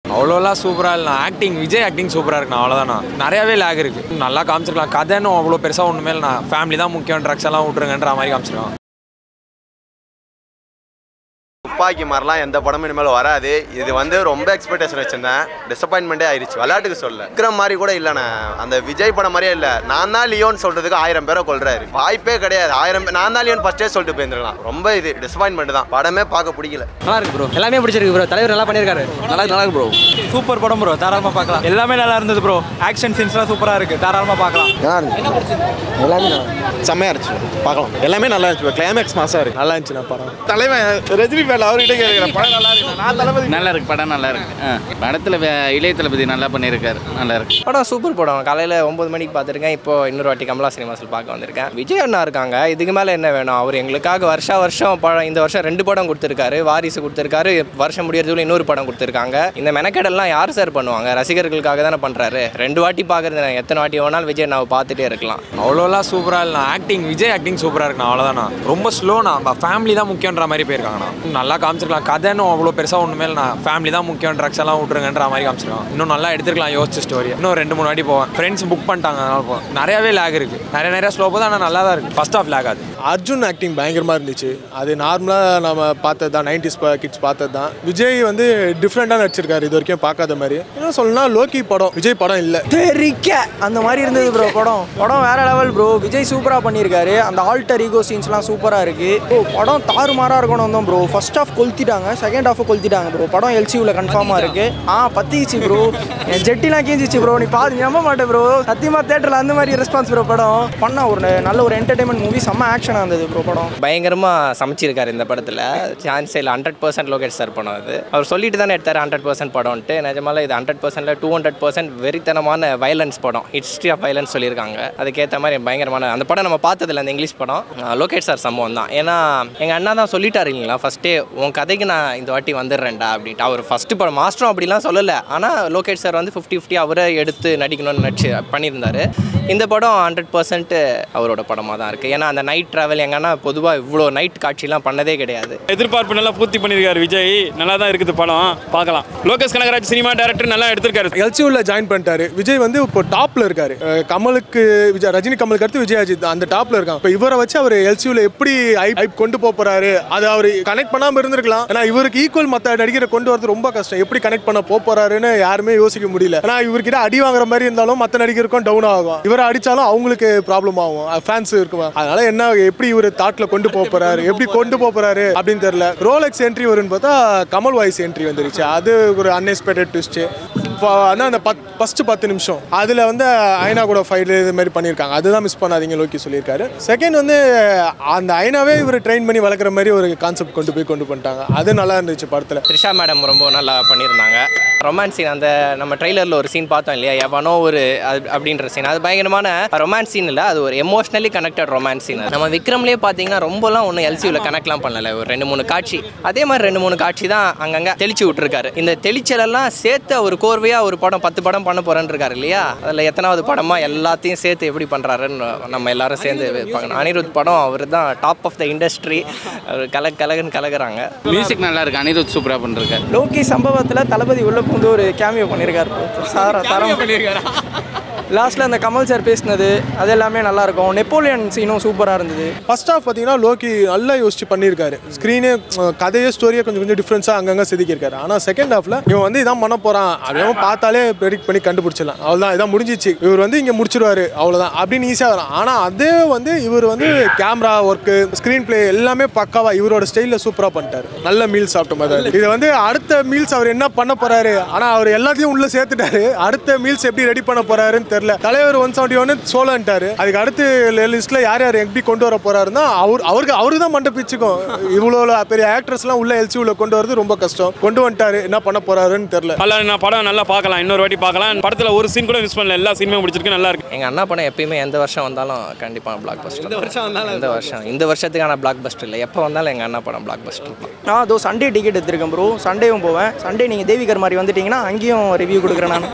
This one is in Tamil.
அவ்வளோலாம் சூப்பராக இல்லை ஆக்டிங் விஜய் ஆக்டிங் சூப்பராக இருக்குண்ணா அவ்வளோதாண்ணா நிறையாவே லேக் இருக்குது நல்லா காமிச்சிருக்கலாம் கதைன்னு அவ்வளோ பெருசாக ஒன்றுமே இல்லைண்ணா ஃபேமிலி தான் முக்கியம் ட்ரக்ஸ் எல்லாம் விட்ருங்கன்ற மாதிரி காமிச்சிருக்கான் துப்பாக்கி மாதிரிலாம் எந்த படமும் இனிமேல் வராது இது வந்து ரொம்ப எக்ஸ்பெக்டேஷன் வச்சிருந்தேன் டிசப்பாயின்மெண்ட்டே ஆயிடுச்சு விளையாட்டுக்கு சொல்ல விக்ரம் மாதிரி கூட இல்லைண்ணே அந்த விஜய் படம் மாதிரியே இல்லை நான் தான் லியோன்னு சொல்றதுக்கு ஆயிரம் பேரை கொள்றாரு வாய்ப்பே கிடையாது ஆயிரம் பேர் நான் தான் லியோன் ஃபர்ஸ்டே சொல்லிட்டு போயிருந்துருக்கலாம் ரொம்ப இது டிசப்பாயின்மெண்ட் தான் படமே பார்க்க பிடிக்கல நல்லா இருக்கு ப்ரோ எல்லாமே பிடிச்சிருக்கு ப்ரோ தலைவர் நல்லா பண்ணியிருக்காரு நல்லா நல்லா இருக்கு ப்ரோ சூப்பர் படம் ப்ரோ தாராளமாக பார்க்கலாம் எல்லாமே நல்லா இருந்தது ப்ரோ ஆக்ஷன் சீன்ஸ்லாம் சூப்பராக இருக்குது தாராளமாக பார்க்கலாம் செம்மையா இருந்துச்சு பார்க்கலாம் எல்லாமே நல்லா இருந்துச்சு கிளைமேக்ஸ் மாசா இருக்கு நல்லா இருந்துச்சு நான் படம் தலைவன் ரஜினி ஃபேன் அவர்கிட்ட கேட்குறேன் படம் நல்லா இருக்கு நான் தளபதி நல்லா இருக்கு படம் நல்லா இருக்கு ஆ, படத்துல வே- இளைய தளபதி நல்லா பண்ணியிருக்காரு நல்லா இருக்கு படம் சூப்பர் படம் காலையில் ஒம்பது மணிக்கு பார்த்துருக்கேன் இப்போ இன்னொரு வாட்டி கமலா சினிமாஸில் பார்க்க வந்திருக்கேன் விஜய் அண்ணா இருக்காங்க இதுக்கு மேலே என்ன வேணும் அவர் எங்களுக்காக வருஷா வருஷம் படம் இந்த வருஷம் ரெண்டு படம் கொடுத்துருக்காரு வாரிசு கொடுத்துருக்காரு வருஷம் முடியறதுக்குள்ள இன்னொரு படம் கொடுத்துருக்காங்க இந்த மெனக்கெடெல்லாம் யார் சார் பண்ணுவாங்க ரசிகர்களுக்காக தானே பண்ணுறாரு ரெண்டு வாட்டி பார்க்குறது நான் எத்தனை வாட்டி வேணாலும் விஜய் அண்ணாவை பார்த்துட்டே இருக்கலாம் அவ்வளோலாம் சூப்பராக இல்லைண்ணா ஆக்டிங் விஜய் ஆக்டிங் சூப்பராக இருக்குண்ணா அவ்வளோதாண்ணா ரொம்ப ஸ்லோண்ணா ஃபேமிலி தான் முக்கியன்ற மாதிரி போயிருக்காங்கண்ணா நல்லா காமிச்சிருக்கலாம் கதைன்னு அவ்வளோ பெருசாக ஒன்றுமே இல்லைண்ணா ஃபேமிலி தான் முக்கியம் ட்ரக்ஸ் எல்லாம் விட்ருங்கன்ற மாதிரி காமிச்சிருக்கான் இன்னும் நல்லா எடுத்துருக்கலாம் யோசிச்ச ஸ்டோரி இன்னும் ரெண்டு மூணு வாட்டி போவேன் ஃப்ரெண்ட்ஸ் புக் பண்ணிட்டாங்க அதனால போவேன் நிறையாவே லேக் இருக்குது நிறைய நிறைய ஸ்லோ போகுது ஆனால் நல்லா தான் இருக்குது ஃபர்ஸ்ட் ஆஃப் லேக் ஆகுது அர்ஜுன் ஆக்டிங் பயங்கரமாக இருந்துச்சு அது நார்மலாக நம்ம பார்த்தது தான் நைன்டிஸ் கிட்ஸ் பார்த்தது தான் விஜய் வந்து டிஃப்ரெண்ட்டாக நடிச்சிருக்காரு இது வரைக்கும் பார்க்காத மாதிரி என்ன சொல்லணும்னா லோக்கி படம் விஜய் படம் இல்லை தெரிக்க அந்த மாதிரி இருந்தது ப்ரோ படம் படம் வேற லெவல் ப்ரோ விஜய் சூப்பராக பண்ணியிருக்காரு அந்த ஆல்டர் ஈகோ சீன்ஸ்லாம் சூப்பராக இருக்கு ப்ரோ படம் தாறுமாறாக இருக்கணும் தான் ப்ரோ ஃபர்ஸ்ட் ஹாஃப் கொளுத்திட்டாங்க செகண்ட் ஹாஃப் கொளுத்திட்டாங்க ப்ரோ படம் எல்சியூவில் கன்ஃபார்மாக இருக்கு ஆ பத்திச்சு ப்ரோ என் ஜெட்டிலாம் கீஞ்சிச்சு ப்ரோ நீ பாது நம்ப மாட்டேன் ப்ரோ சத்தியமாக தேட்டரில் அந்த மாதிரி ரெஸ்பான்ஸ் ப்ரோ படம் பண்ண ஒரு நல்ல ஒரு என்டர்டைன்மெண்ட் மூவி செம்ம ஆக்ஷனாக இருந்தது ப்ரோ படம் பயங்கரமாக சமைச்சிருக்காரு இந்த படத்தில் சான்ஸ் இல்லை ஹண்ட்ரட் பர்சன்ட் லோகேஷ் சார் படம் அது அவர் சொல்லிட்டு தானே எடுத்தார் ஹண்ட்ரட் பர்சன்ட் படம்ட்டு நிஜமால இது ஹண்ட்ரட் பர்சன்ட்ல டூ ஹண்ட்ரட் பர்சன்ட் வெறித்தனமான வயலன்ஸ் படம் ஹிஸ்ட்ரி ஆஃப் வயலன்ஸ் சொல்லியிருக்காங்க அதுக்கேற்ற மாதிரி பயங்கரமான அந்த படம் நம்ம பார்த்ததில்ல அந்த இங்கிலீஷ் படம் அஹ் லோகேஷ் சார் சம்பவம் தான் ஏன்னா எங்கள் அண்ணா தான் சொல்லிட்டாரு இல்லைங்களா ஃபஸ்ட்டே உன் கதைக்கு நான் இந்த வாட்டி வந்துடுறேன்டா அப்படின்ட்டு அவர் ஃபஸ்ட்டு படம் மாஸ்டரும் அப்படிலாம் சொல்லலை ஆனால் லோகேஷ் சார் வந்து ஃபிஃப்டி ஃபிஃப்டி அவரே எடுத்து நடிக்கணும்னு நடிச்சு பண்ணியிருந்தாரு இந்த படம் ஹண்ட்ரட் பர்சன்ட் அவரோட படமாக தான் இருக்குது ஏன்னா அந்த நைட் ட்ராவல் எங்கள் அண்ணா பொதுவாக இவ்வளோ நைட் காட்சிலாம் பண்ணதே கிடையாது எதிர்பார்ப்பு நல்லா பூர்த்தி பண்ணியிருக்காரு விஜய் நல்லா தான் இருக்குது படம் பார்க்கலாம் லோகேஷ் கனகராஜ் சினிமா டைரக்டர் நல்லா எடுத்திருக்காரு எல்சியூவில் ஜாயின் பண்ணிட்டாரு விஜய் வந்து இப்போ டாப்ல இருக்காரு அஹ் கமலுக்கு விஜய் ரஜினி கமலுக்கு அடுத்து விஜய் அஜித் அந்த டாப்ல இருக்காங்க இப்போ இவரை வச்சு அவர் எல்சியூவில் எப்படி ஐப் கொண்டு போக போறாரு அதை அவர் கனெக்ட் பண்ணாம இருந்திருக்கலாம் ஏன்னா இவருக்கு ஈக்குவல் மற்ற நடிகரை கொண்டு வரது ரொம்ப கஷ்டம் எப்படி கனெக்ட் பண்ண போக போறாருன்னு யாருமே யோசிக்க முடியல ஏன்னா இவர்கிட்ட அடி வாங்குற மாதிரி இருந்தாலும் மற்ற நடிகருக்கும் டவுன் ஆகும் இவரை அடிச்சாலும் அவங்களுக்கு ப்ராப்ளம் ஆகும் ஃபேன்ஸ் இருக்குமா அதனால என்ன எப்படி இவர் தாட்ல கொண்டு போக போறாரு எப்படி கொண்டு போக போறாரு அப்படின்னு தெரியல ரோலெக்ஸ் என்ட்ரி வரும்னு பார்த்தா கமல் வாய்ஸ் என்ட்ரி வந்துருச்சு அது ஒரு அன்எக்ஸ்பெக்டட் ட்விஸ்ட் ஆனால் அந்த பத் ஃபஸ்ட்டு பத்து நிமிஷம் அதில் வந்து ஐநா கூட ஃபைட் இது மாதிரி பண்ணியிருக்காங்க அதுதான் மிஸ் பண்ணாதீங்க லோக்கி சொல்லியிருக்காரு செகண்ட் வந்து அந்த ஐநாவே இவர் ட்ரெயின் பண்ணி வளர்க்குற மாதிரி ஒரு கான்செப்ட் கொண்டு போய் கொண்டு பண்ணிட்டாங்க அது நல்லா இருந்துச்சு படத்தில் த்ரிஷா மேடம் ரொம்ப நல்லா பண்ணியிருந்தாங்க ரொமான்ஸ் சீன் அந்த நம்ம ட்ரெய்லரில் ஒரு சீன் பார்த்தோம் இல்லையா எவனோ ஒரு அது அப்படின்ற சீன் அது பயங்கரமான ரொமான்ஸ் சீன் இல்லை அது ஒரு எமோஷ்னலி கனெக்டட் ரொமான்ஸ் சீன் நம்ம விக்ரம்லேயே பார்த்தீங்கன்னா ரொம்பலாம் ஒன்றும் எல்சியூவில் கனெக்ட்லாம் பண்ணல ஒரு ரெண்டு மூணு காட்சி அதே மாதிரி ரெண்டு மூணு காட்சி தான் அங்கங்கே தெளிச்சு விட்டுருக்காரு இந்த தெளிச்சலெல்லாம் சேர்த்து ஒரு கோர்வையாக ஒரு படம் பத்து படம் பண்ண போகிறேன்னு இருக்காரு இல்லையா அதில் எத்தனாவது படமா எல்லாத்தையும் சேர்த்து எப்படி பண்ணுறாருன்னு நம்ம எல்லாரும் சேர்ந்து பார்க்கணும் அனிருத் படம் அவர் தான் டாப் ஆஃப் த இண்டஸ்ட்ரி அவர் கல கலகன்னு கலகுறாங்க மியூசிக் நல்லா இருக்கு அனிருத் சூப்பராக பண்ணிருக்காரு லோகி சம்பவத்தில் தளபதி உள்ள புகுந்து ஒரு கேமியோ பண்ணியிருக்காரு bro. சார தரம் லாஸ்ட்டில் அந்த கமல் சார் பேசினது அது எல்லாமே நல்லா இருக்கும் நெப்போலியன் சீனும் சூப்பராக இருந்தது ஃபர்ஸ்ட் ஆஃப் பார்த்தீங்கன்னா லோக்கி நல்லா யோசிச்சு பண்ணியிருக்காரு ஸ்க்ரீனே கதையே ஸ்டோரியே கொஞ்சம் கொஞ்சம் டிஃப்ரென்ஸாக அங்கங்கே செதுக்கியிருக்காரு ஆனால் செகண்ட் ஹாஃபில் இவன் வந்து இதான் பண்ண போகிறான் அப்படின்னு பார்த்தாலே ப்ரெடிக்ட் பண்ணி கண்டுபிடிச்சிடலாம் அவ்வளோதான் இதான் முடிஞ்சிச்சு இவர் வந்து இங்கே முடிச்சிருவாரு அவ்வளோதான் அப்படின்னு ஈஸியாக வரும் ஆனால் அதே வந்து இவர் வந்து கேமரா ஒர்க்கு ஸ்க்ரீன் ப்ளே எல்லாமே பக்காவா இவரோட ஸ்டைலில் சூப்பராக பண்ணிட்டாரு நல்ல மீல்ஸ் சாப்பிட்ட மாதிரி இது வந்து அடுத்த மீல்ஸ் அவர் என்ன பண்ண போறாரு ஆனால் அவர் எல்லாத்தையும் உள்ள சேர்த்துட்டாரு அடுத்த மீல்ஸ் எப்படி ரெடி பண்ண போறாருன்னு தெரியல தலைவர் ஒன் செவன்டி ஒன்று சோழன்ட்டாரு அதுக்கு அடுத்து லிஸ்ட்ல யார் யார் எப்படி கொண்டு வர போறாருன்னா அவர் அவருக்கு அவருக்கு தான் மண்டை பிச்சுக்கும் இவ்வளோ பெரிய ஆக்ட்ரஸ்லாம் உள்ள எல்சியூல கொண்டு வரது ரொம்ப கஷ்டம் கொண்டு வந்துட்டாரு என்ன பண்ண போறாருன்னு தெரியல நல்லா நான் படம் நல்லா பார்க்கலாம் இன்னொரு வாட்டி பார்க்கலாம் படத்தில் ஒரு சீன் கூட மிஸ் பண்ணல எல்லா சீனுமே முடிச்சிருக்கு நல்லா இருக்கு எங்கள் அண்ணா படம் எப்பயுமே எந்த வருஷம் வந்தாலும் கண்டிப்பாக பிளாக் பஸ்டர் இந்த வருஷம் வந்தாலும் இந்த வருஷம் இந்த வருஷத்துக்கான பிளாக் பஸ்டர் இல்லை எப்போ வந்தாலும் எங்கள் அண்ணா படம் பிளாக் பஸ்டர் தான் நான் அதோ சண்டே டிக்கெட் எடுத்திருக்கேன் ப்ரோ சண்டேவும் போவேன் சண்டே நீங்கள் தேவிகர் மாதிரி வந்துட்டீங்கன்னா அங்கேயும் ரிவ்யூ கொடுக்குறேன் நான்